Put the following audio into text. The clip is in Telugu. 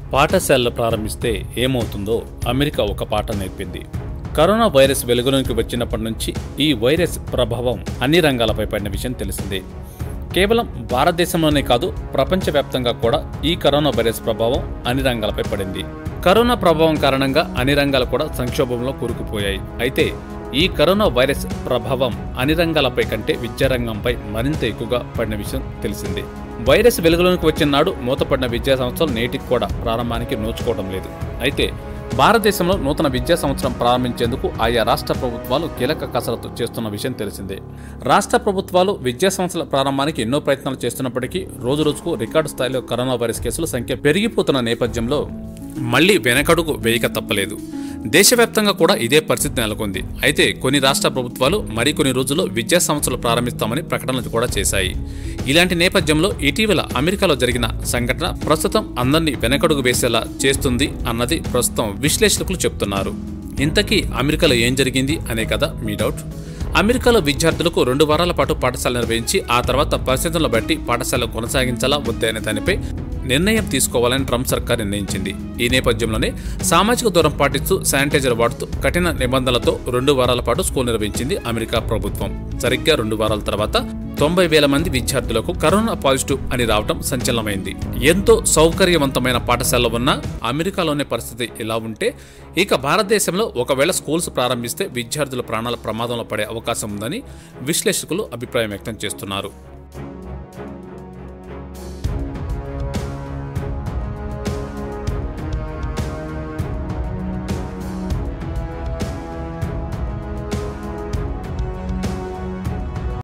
పాఠశాలలు ప్రారంభిస్తే ఏమవుతుందో అమెరికా ఒక పాఠం నేర్పింది కరోనా వైరస్ వెలుగులోకి వచ్చినప్పటి నుంచి ఈ వైరస్ ప్రభావం అన్ని రంగాలపై పడిన విషయం తెలిసిందే కేవలం భారతదేశంలోనే కాదు ప్రపంచవ్యాప్తంగా కూడా ఈ కరోనా వైరస్ ప్రభావం అన్ని రంగాలపై పడింది కరోనా ప్రభావం కారణంగా అన్ని రంగాలు కూడా సంక్షోభంలో కూరుకుపోయాయి అయితే ఈ కరోనా వైరస్ ప్రభావం అన్ని రంగాలపై కంటే విద్యారంగంపై మరింత ఎక్కువగా పడిన విషయం తెలిసిందే వైరస్ వెలుగులోకి వచ్చిన నాడు మూతపడిన విద్యా సంస్థలు నేటికి కూడా ప్రారంభానికి నోచుకోవడం లేదు అయితే భారతదేశంలో నూతన విద్యా సంవత్సరం ప్రారంభించేందుకు ఆయా రాష్ట్ర ప్రభుత్వాలు కీలక కసరత్తు చేస్తున్న విషయం తెలిసిందే రాష్ట్ర ప్రభుత్వాలు విద్యా సంస్థల ప్రారంభానికి ఎన్నో ప్రయత్నాలు చేస్తున్నప్పటికీ రోజు రోజుకు రికార్డు స్థాయిలో కరోనా వైరస్ కేసుల సంఖ్య పెరిగిపోతున్న నేపథ్యంలో మళ్లీ వెనకడుగు వేయక తప్పలేదు దేశవ్యాప్తంగా కూడా ఇదే పరిస్థితి నెలకొంది అయితే కొన్ని రాష్ట్ర ప్రభుత్వాలు మరికొన్ని రోజుల్లో విద్యా సంస్థలు ప్రారంభిస్తామని ప్రకటనలు కూడా చేశాయి ఇలాంటి నేపథ్యంలో ఇటీవల అమెరికాలో జరిగిన సంఘటన ప్రస్తుతం అందరినీ వెనకడుగు వేసేలా చేస్తుంది అన్నది ప్రస్తుతం విశ్లేషకులు చెప్తున్నారు ఇంతకీ అమెరికాలో ఏం జరిగింది అనే కదా మీ డౌట్ అమెరికాలో విద్యార్థులకు రెండు వారాల పాటు పాఠశాల నిర్వహించి ఆ తర్వాత పరిస్థితులను బట్టి పాఠశాల కొనసాగించాలా వద్దా అనే దానిపై నిర్ణయం తీసుకోవాలని ట్రంప్ సర్కార్ నిర్ణయించింది ఈ నేపథ్యంలోనే సామాజిక దూరం పాటిస్తూ శానిటైజర్ వాడుతూ కఠిన నిబంధనలతో రెండు వారాల పాటు స్కూల్ నిర్వహించింది అమెరికా ప్రభుత్వం సరిగ్గా రెండు వారాల తర్వాత తొంభై వేల మంది విద్యార్థులకు కరోనా పాజిటివ్ అని రావడం సంచలనమైంది ఎంతో సౌకర్యవంతమైన పాఠశాలలో ఉన్న అమెరికాలోని పరిస్థితి ఇలా ఉంటే ఇక భారతదేశంలో ఒకవేళ స్కూల్స్ ప్రారంభిస్తే విద్యార్థుల ప్రాణాల ప్రమాదంలో పడే అవకాశం ఉందని విశ్లేషకులు అభిప్రాయం వ్యక్తం చేస్తున్నారు